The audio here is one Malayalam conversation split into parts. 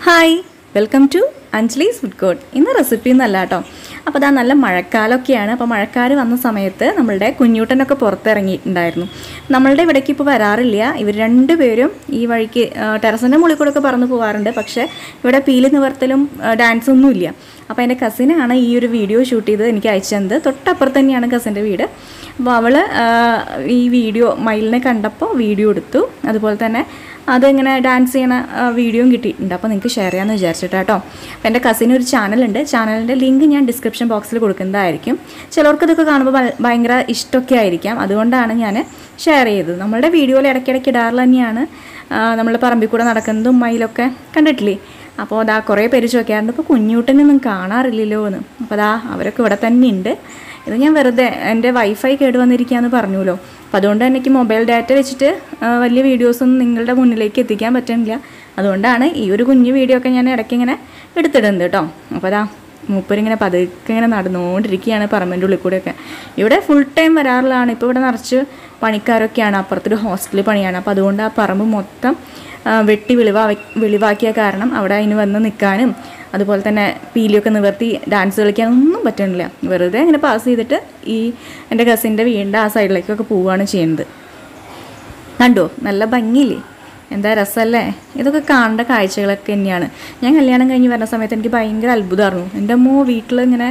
hi welcome to Anjali's food court ഇന്ന് റെസിപ്പി ഒന്നല്ല കേട്ടോ അപ്പോൾ അതാ നല്ല മഴക്കാലമൊക്കെയാണ് അപ്പോൾ മഴക്കാർ വന്ന സമയത്ത് നമ്മളുടെ കുഞ്ഞൂട്ടനൊക്കെ പുറത്തിറങ്ങിയിട്ടുണ്ടായിരുന്നു നമ്മളുടെ ഇവിടേക്ക് ഇപ്പോൾ വരാറില്ല ഇവർ രണ്ടുപേരും ഈ വഴിക്ക് ടെറസിൻ്റെ മുകളിൽ കൂടെ ഒക്കെ പറന്ന് പോകാറുണ്ട് പക്ഷേ ഇവിടെ പീലി നിവർത്തലും ഡാൻസും ഒന്നും ഇല്ല അപ്പോൾ എൻ്റെ കസിനാണ് ഈ ഒരു വീഡിയോ ഷൂട്ട് ചെയ്ത് എനിക്ക് അയച്ചു തന്നത് തൊട്ടപ്പുറത്ത് തന്നെയാണ് കസിൻ്റെ വീട് അപ്പോൾ അവൾ ഈ വീഡിയോ മയിലിനെ കണ്ടപ്പോൾ വീഡിയോ എടുത്തു അതുപോലെ തന്നെ അതിങ്ങനെ ഡാൻസ് ചെയ്യണ വീഡിയോയും കിട്ടിയിട്ടുണ്ട് അപ്പോൾ നിങ്ങൾക്ക് ഷെയർ ചെയ്യാമെന്ന് വിചാരിച്ചിട്ട് കേട്ടോ അപ്പോൾ എൻ്റെ കസിന് ഒരു ചാനലുണ്ട് ചാനലിൻ്റെ ലിങ്ക് ഞാൻ ഡിസ്ക്രിപ്ഷൻ ബോക്സിൽ കൊടുക്കുന്നതായിരിക്കും ചിലർക്ക് ഇതൊക്കെ കാണുമ്പോൾ ഭ- ഭയങ്കര ഇഷ്ടമൊക്കെ ആയിരിക്കാം അതുകൊണ്ടാണ് ഞാൻ ഷെയർ ചെയ്തത് നമ്മളുടെ വീഡിയോയിൽ ഇടയ്ക്കിടയ്ക്ക് ഇടാറിൽ തന്നെയാണ് നമ്മൾ പറമ്പിൽ കൂടെ നടക്കുന്നതും മയിലൊക്കെ കണ്ടിട്ടില്ലേ അപ്പോൾ അതാ കുറേ പേര് ചോദിക്കാറുണ്ട് ഇപ്പോൾ കുഞ്ഞൂട്ടനൊന്നും കാണാറില്ലല്ലോ എന്ന് അപ്പോൾ അതാ അവരൊക്കെ ഇവിടെ തന്നെ ഉണ്ട് ഇത് ഞാൻ വെറുതെ എൻ്റെ വൈഫൈ കേട് വന്നിരിക്കുകയെന്ന് പറഞ്ഞുല്ലോ അപ്പോൾ അതുകൊണ്ട് തന്നെ എനിക്ക് മൊബൈൽ ഡാറ്റ വെച്ചിട്ട് ആ, വലിയ വീഡിയോസൊന്നും നിങ്ങളുടെ മുന്നിലേക്ക് എത്തിക്കാൻ പറ്റുന്നില്ല അതുകൊണ്ടാണ് ഈ ഒരു കുഞ്ഞു വീഡിയോ ഒക്കെ ഞാൻ ഇടയ്ക്ക് ഇങ്ങനെ എടുത്തിടുന്നത് കേട്ടോ അപ്പോൾ അതാ മൂപ്പരിങ്ങനെ പതുക്കെ ഇങ്ങനെ നടന്നുകൊണ്ടിരിക്കുകയാണ് പറമ്പിൻ്റെ ഉള്ളിൽ കൂടെയൊക്കെ ഇവിടെ ഫുൾ ടൈം വരാറുള്ളതാണ് ഇപ്പോൾ ഇവിടെ നിറച്ച് പണിക്കാരൊക്കെയാണ് അപ്പുറത്തൊരു ഹോസ്റ്റലിൽ പണിയാണ് അപ്പോൾ അതുകൊണ്ട് ആ പറമ്പ് മൊത്തം ആ, വെട്ടി വെളിവാ വെളിവാക്കിയ കാരണം അവിടെ അതിന് വന്ന് നിൽക്കാനും അതുപോലെ തന്നെ പീലിയൊക്കെ നിവർത്തി ഡാൻസ് കളിക്കാനൊന്നും പറ്റണില്ല വെറുതെ ഇങ്ങനെ പാസ് ചെയ്തിട്ട് ഈ എൻ്റെ കസിൻ്റെ വീടിൻ്റെ ആ സൈഡിലേക്കൊക്കെ പോവുകയാണ് ചെയ്യുന്നത് കണ്ടോ നല്ല ഭംഗിയില്ലേ എന്താ രസമല്ലേ ഇതൊക്കെ കാണേണ്ട കാഴ്ചകളൊക്കെ തന്നെയാണ് ഞാൻ കല്യാണം കഴിഞ്ഞ് വരുന്ന സമയത്ത് എനിക്ക് ഭയങ്കര അത്ഭുതമായിരുന്നു എൻ്റെ അമ്മോ വീട്ടിൽ ഇങ്ങനെ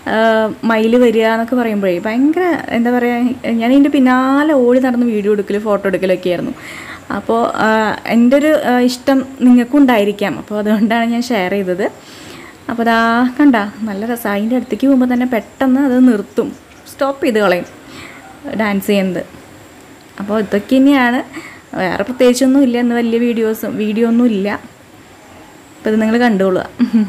മയിൽ വരിക എന്നൊക്കെ പറയുമ്പോഴേ ഭയങ്കര എന്താ പറയുക ഞാൻ ഇതിൻ്റെ പിന്നാലെ ഓടി നടന്ന് വീഡിയോ എടുക്കൽ ഫോട്ടോ എടുക്കലൊക്കെ ആയിരുന്നു അപ്പോൾ എൻ്റെ ഒരു ആ, ഇഷ്ടം നിങ്ങൾക്കും ഉണ്ടായിരിക്കാം അപ്പോൾ അതുകൊണ്ടാണ് ഞാൻ ഷെയർ ചെയ്തത് അപ്പോൾ അതാ കണ്ട നല്ല രസം അതിൻ്റെ അടുത്തേക്ക് പോകുമ്പോൾ തന്നെ പെട്ടെന്ന് അത് നിർത്തും സ്റ്റോപ്പ് ചെയ്ത് കളയും ഡാൻസ് ചെയ്യുന്നത് അപ്പോൾ ഇതൊക്കെ തന്നെയാണ് വേറെ പ്രത്യേകിച്ചൊന്നും ഇല്ല ഇന്ന് വലിയ വീഡിയോസും വീഡിയോ ഒന്നും ഇല്ല അപ്പോൾ ഇത് നിങ്ങൾ കണ്ടോളുക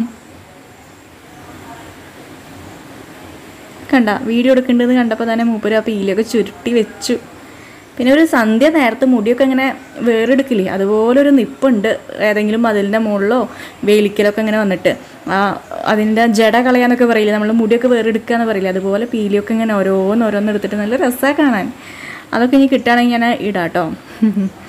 കണ്ട വീഡിയോ എടുക്കേണ്ടത് കണ്ടപ്പോൾ തന്നെ മൂപ്പര് ആ പീലൊക്കെ ചുരുട്ടി വെച്ചു പിന്നെ ഒരു സന്ധ്യ നേരത്തെ മുടിയൊക്കെ ഇങ്ങനെ വേറെടുക്കില്ലേ അതുപോലെ ഒരു നിപ്പുണ്ട് ഏതെങ്കിലും മതിലിൻ്റെ മുകളിലോ വേലിക്കലൊക്കെ ഇങ്ങനെ വന്നിട്ട് ആ അതിൻ്റെ ജട കളയാന്നൊക്കെ പറയില്ലേ നമ്മൾ മുടിയൊക്കെ വേറെടുക്കുക എന്ന് പറയില്ലേ അതുപോലെ പീലിയൊക്കെ ഇങ്ങനെ ഓരോന്ന് ഓരോന്ന് എടുത്തിട്ട് നല്ല രസമാണ് കാണാൻ അതൊക്കെ ഇനി കിട്ടുകയാണെങ്കിൽ ഞാൻ ഇടാം കേട്ടോ